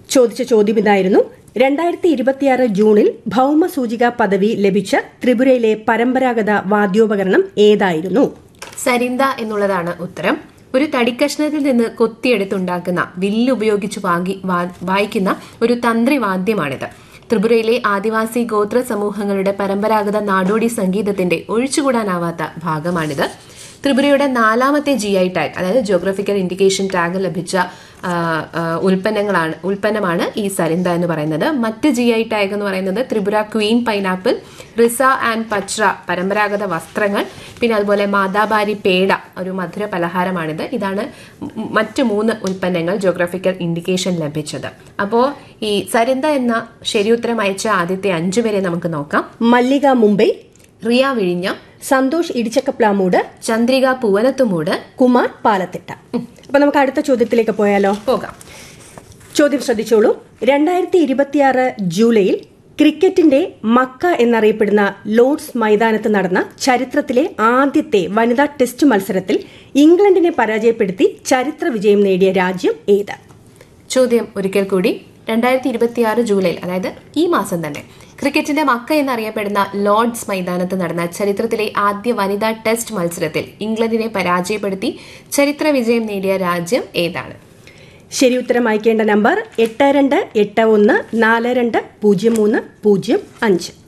ചോദിച്ച ചോദ്യം ഇതായിരുന്നു രണ്ടായിരത്തി ഇരുപത്തിയാറ് ജൂണിൽ ഭൌമസൂചിക പദവി ലഭിച്ച ത്രിപുരയിലെ പരമ്പരാഗത വാദ്യോപകരണം ഏതായിരുന്നു സരിന്ദ എന്നുള്ളതാണ് ഉത്തരം ഒരു തടിക്കഷ്ണത്തിൽ നിന്ന് കൊത്തിയെടുത്തുണ്ടാക്കുന്ന വില്ല് ഉപയോഗിച്ച് വാങ്ങി വാ- വായിക്കുന്ന ഒരു തന്ത്രിവാദ്യമാണിത് ത്രിപുരയിലെ ആദിവാസി ഗോത്ര സമൂഹങ്ങളുടെ പരമ്പരാഗത നാടോടി സംഗീതത്തിന്റെ ഒഴിച്ചുകൂടാനാവാത്ത ഭാഗമാണിത് ത്രിപുരയുടെ നാലാമത്തെ ജി ഐ ടാഗ് അതായത് ജോഗ്രഫിക്കൽ ഇൻഡിക്കേഷൻ ടാഗ് ലഭിച്ച ആ, ആ, ഉൽപ്പന്നങ്ങളാണ് ഉൽപ്പന്നമാണ് ഈ സരിന്ദ എന്ന് പറയുന്നത് മറ്റ് ജി ഐ ടാഗ് എന്ന് പറയുന്നത് ത്രിപുര ക്വീൻ പൈനാപ്പിൾ റിസ ആൻഡ് പച്ര പരമ്പരാഗത വസ്ത്രങ്ങൾ പിന്നെ അതുപോലെ മാതാബാരി പേട ഒരു മധുര പലഹാരമാണിത് ഇതാണ് മ- മറ്റ് മൂന്ന് ഉൽപ്പന്നങ്ങൾ ജോഗ്രഫിക്കൽ ഇൻഡിക്കേഷൻ ലഭിച്ചത് അപ്പോൾ ഈ സരിന്ദ എന്ന ശരിയുത്തരം അയച്ച ആദ്യത്തെ അഞ്ചു പേരെ നമുക്ക് നോക്കാം മല്ലിക മുംബൈ റിയ വിഴിഞ്ഞ സന്തോഷ് ഇടിച്ചക്കപ്ലാമൂട് ചന്ദ്രിക പൂവനത്തുമൂട് കുമാർ പാലത്തിട്ട അപ്പൊ നമുക്ക് അടുത്ത ചോദ്യത്തിലേക്ക് പോയാലോ പോകാം ചോദ്യം ശ്രദ്ധിച്ചോളൂ രണ്ടായിരത്തി ഇരുപത്തിയാറ് ജൂലൈയിൽ ക്രിക്കറ്റിന്റെ മക്ക എന്നറിയപ്പെടുന്ന ലോർഡ്സ് മൈതാനത്ത് നടന്ന ചരിത്രത്തിലെ ആദ്യത്തെ വനിതാ ടെസ്റ്റ് മത്സരത്തിൽ ഇംഗ്ലണ്ടിനെ പരാജയപ്പെടുത്തി ചരിത്ര വിജയം നേടിയ രാജ്യം ഏത് ചോദ്യം ഒരിക്കൽ കൂടി രണ്ടായിരത്തി ഇരുപത്തിയാറ് ജൂലൈയിൽ അതായത് ഈ മാസം തന്നെ ക്രിക്കറ്റിന്റെ മക്ക എന്നറിയപ്പെടുന്ന ലോർഡ്സ് മൈതാനത്ത് നടന്ന ചരിത്രത്തിലെ ആദ്യ വനിതാ ടെസ്റ്റ് മത്സരത്തിൽ ഇംഗ്ലണ്ടിനെ പരാജയപ്പെടുത്തി ചരിത്ര വിജയം നേടിയ രാജ്യം ഏതാണ് ശരി ഉത്തരം അയക്കേണ്ട നമ്പർ എട്ട് രണ്ട് എട്ട് ഒന്ന് നാല് രണ്ട് പൂജ്യം മൂന്ന് പൂജ്യം അഞ്ച്